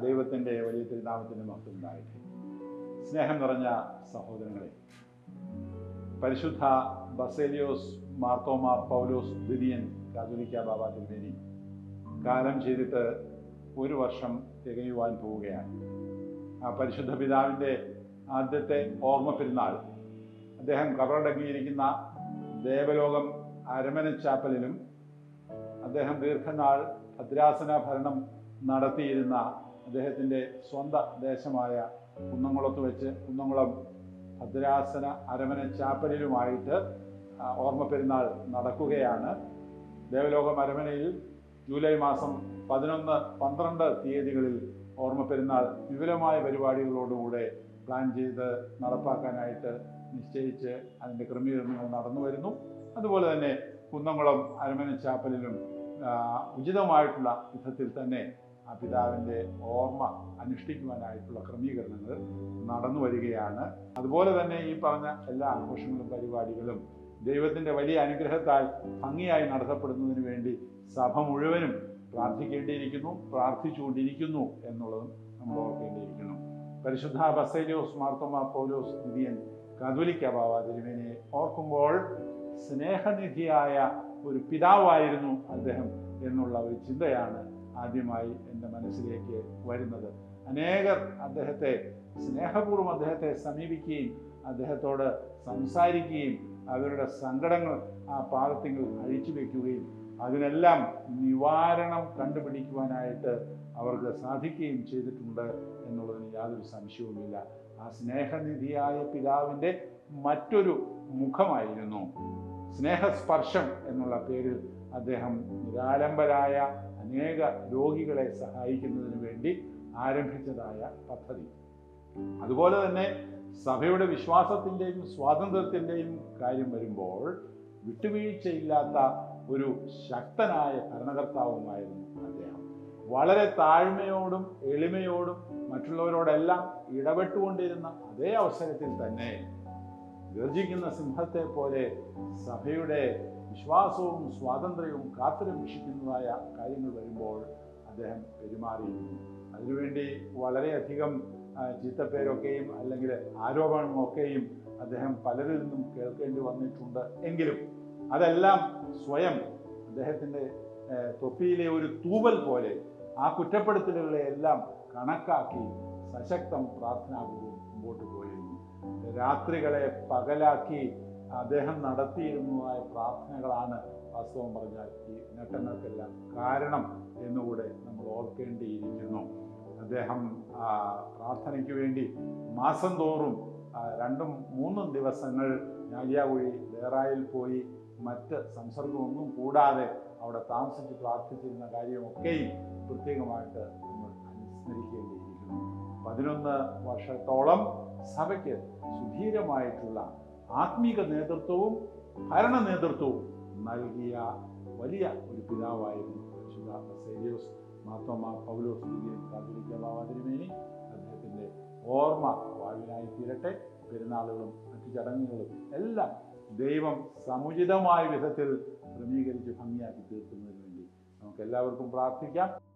ദൈവത്തിൻ്റെ വലിയ തിരുനാമത്തിൻ്റെ മഹത്വം ഉണ്ടാകട്ടെ സ്നേഹം നിറഞ്ഞ സഹോദരങ്ങളെ പരിശുദ്ധ ബസേലിയോസ് മാർത്തോമ പൗലോസ് ദിദിയൻ കാതുലിക്ക ബാബ തിരുമേനി കാലം ചെയ്തിട്ട് ഒരു വർഷം തികയുവാൻ പോവുകയാണ് ആ പരിശുദ്ധ പിതാവിൻ്റെ ആദ്യത്തെ ഓർമ്മ പെരുന്നാൾ അദ്ദേഹം കബറടങ്ങിയിരിക്കുന്ന ദേവലോകം അരമനച്ചാപ്പലിലും അദ്ദേഹം ദീർഘനാൾ ഭദ്രാസന ഭരണം നടത്തിയിരുന്ന അദ്ദേഹത്തിൻ്റെ സ്വന്തം ദേശമായ കുന്നംകുളത്ത് വെച്ച് കുന്നംകുളം ഭദ്രാസന അരമന ചാപ്പലിലുമായിട്ട് ആ, ഓർമ്മ പെരുന്നാൾ നടക്കുകയാണ് ദേവലോകം അരമനയിൽ ജൂലൈ മാസം പതിനൊന്ന് പന്ത്രണ്ട് തീയതികളിൽ ഓർമ്മ പെരുന്നാൾ വിപുലമായ പരിപാടികളോടുകൂടെ പ്ലാൻ ചെയ്ത് നടപ്പാക്കാനായിട്ട് നിശ്ചയിച്ച് അതിൻ്റെ ക്രമീകരണങ്ങൾ നടന്നു വരുന്നു അതുപോലെ തന്നെ കുന്നംകുളം അരമന ചാപ്പലിലും ആ, ഉചിതമായിട്ടുള്ള വിധത്തിൽ തന്നെ ആ പിതാവിൻ്റെ ഓർമ്മ അനുഷ്ഠിക്കുവാനായിട്ടുള്ള ക്രമീകരണങ്ങൾ നടന്നു വരികയാണ് അതുപോലെ തന്നെ ഈ പറഞ്ഞ എല്ലാ ആഘോഷങ്ങളും പരിപാടികളും ദൈവത്തിൻ്റെ വലിയ അനുഗ്രഹത്താൽ ഭംഗിയായി നടത്തപ്പെടുന്നതിന് വേണ്ടി സഭ മുഴുവനും പ്രാർത്ഥിക്കേണ്ടിയിരിക്കുന്നു പ്രാർത്ഥിച്ചുകൊണ്ടിരിക്കുന്നു എന്നുള്ളതും നമ്മൾ ഓർക്കേണ്ടിയിരിക്കുന്നു പരിശുദ്ധ ബസേലിയോസ് മാർത്തോമ പൗലോസ് ദിദിയൻ കാതോലിക്ക ബാബ തിരുമേനിയെ ഓർക്കുമ്പോൾ സ്നേഹനിധിയായ ഒരു പിതാവായിരുന്നു അദ്ദേഹം എന്നുള്ള ഒരു ചിന്തയാണ് ആദ്യമായി എൻ്റെ മനസ്സിലേക്ക് വരുന്നത് അനേകർ അദ്ദേഹത്തെ സ്നേഹപൂർവ്വം അദ്ദേഹത്തെ സമീപിക്കുകയും അദ്ദേഹത്തോട് സംസാരിക്കുകയും അവരുടെ സങ്കടങ്ങൾ ആ പാദത്തിങ്ങൾ അഴിച്ചു വയ്ക്കുകയും അതിനെല്ലാം നിവാരണം കണ്ടുപിടിക്കുവാനായിട്ട് അവർക്ക് സാധിക്കുകയും ചെയ്തിട്ടുണ്ട് എന്നുള്ളതിന് യാതൊരു സംശയവുമില്ല ആ സ്നേഹനിധിയായ പിതാവിൻ്റെ മറ്റൊരു മുഖമായിരുന്നു സ്നേഹസ്പർശം എന്നുള്ള പേരിൽ അദ്ദേഹം നിരാലംബരായ അനേക രോഗികളെ സഹായിക്കുന്നതിന് വേണ്ടി ആരംഭിച്ചതായ പദ്ധതി അതുപോലെ തന്നെ സഭയുടെ വിശ്വാസത്തിൻ്റെയും സ്വാതന്ത്ര്യത്തിൻ്റെയും കാര്യം വരുമ്പോൾ വിട്ടുവീഴ്ചയില്ലാത്ത ഒരു ശക്തനായ ഭരണകർത്താവുമായിരുന്നു അദ്ദേഹം വളരെ താഴ്മയോടും എളിമയോടും മറ്റുള്ളവരോടെല്ലാം ഇടപെട്ടുകൊണ്ടിരുന്ന അതേ അവസരത്തിൽ തന്നെ ഗർജിക്കുന്ന സിംഹത്തെ പോലെ സഭയുടെ വിശ്വാസവും സ്വാതന്ത്ര്യവും കാത്തുരക്ഷിക്കുന്നതായ കാര്യങ്ങൾ വരുമ്പോൾ അദ്ദേഹം പെരുമാറിയിരുന്നു അതിനുവേണ്ടി വളരെയധികം ആ, ചീത്തപ്പേരൊക്കെയും അല്ലെങ്കിൽ ആരോപണമൊക്കെയും അദ്ദേഹം പലരിൽ നിന്നും കേൾക്കേണ്ടി വന്നിട്ടുണ്ട് എങ്കിലും അതെല്ലാം സ്വയം അദ്ദേഹത്തിൻ്റെ ഏഹ്, തൊപ്പിയിലെ ഒരു തൂവൽ പോലെ ആ കുറ്റപ്പെടുത്തലുകളെ എല്ലാം കണക്കാക്കി സശക്തം പ്രാർത്ഥനാപൂർവ്വം മുമ്പോട്ട് പോയിരുന്നു രാത്രികളെ പകലാക്കി അദ്ദേഹം നടത്തിയിരുന്നതായ പ്രാർത്ഥനകളാണ് വാസ്തവം പറഞ്ഞാൽ ഈ നേട്ടങ്ങൾക്കെല്ലാം കാരണം എന്നുകൂടെ നമ്മൾ ഓർക്കേണ്ടിയിരിക്കുന്നു അദ്ദേഹം ആ, പ്രാർത്ഥനയ്ക്ക് വേണ്ടി മാസം തോറും ആ, രണ്ടും മൂന്നും ദിവസങ്ങൾ ഞാലിയാകുഴി ദേറായിൽ പോയി മറ്റ് സംസർഗമൊന്നും കൂടാതെ അവിടെ താമസിച്ച് പ്രാർത്ഥിച്ചിരുന്ന കാര്യമൊക്കെയും പ്രത്യേകമായിട്ട് നമ്മൾ അനുസ്മരിക്കേണ്ടിയിരിക്കുന്നു പതിനൊന്ന് വർഷത്തോളം സഭയ്ക്ക് സുധീരമായിട്ടുള്ള ആത്മീക നേതൃത്വവും ഭരണ നേതൃത്വവും നൽകിയ വലിയ ഒരു പിതാവായിരുന്നു പരിശുദ്ധ ബസേലിയോസ് മാത്തോമ പൗലോസ് വില്യം കാതോലിക്ക ബാബ തിരുമേനി അദ്ദേഹത്തിൻ്റെ ഓർമ്മ വാഴുവിനായി തീരട്ടെ പെരുന്നാളുകളും മറ്റു ചടങ്ങുകളും എല്ലാം ദൈവം സമുചിതമായ വിധത്തിൽ ക്രമീകരിച്ച് ഭംഗിയാക്കി തീർക്കുന്നതിന് വേണ്ടി നമുക്ക് എല്ലാവർക്കും പ്രാർത്ഥിക്കാം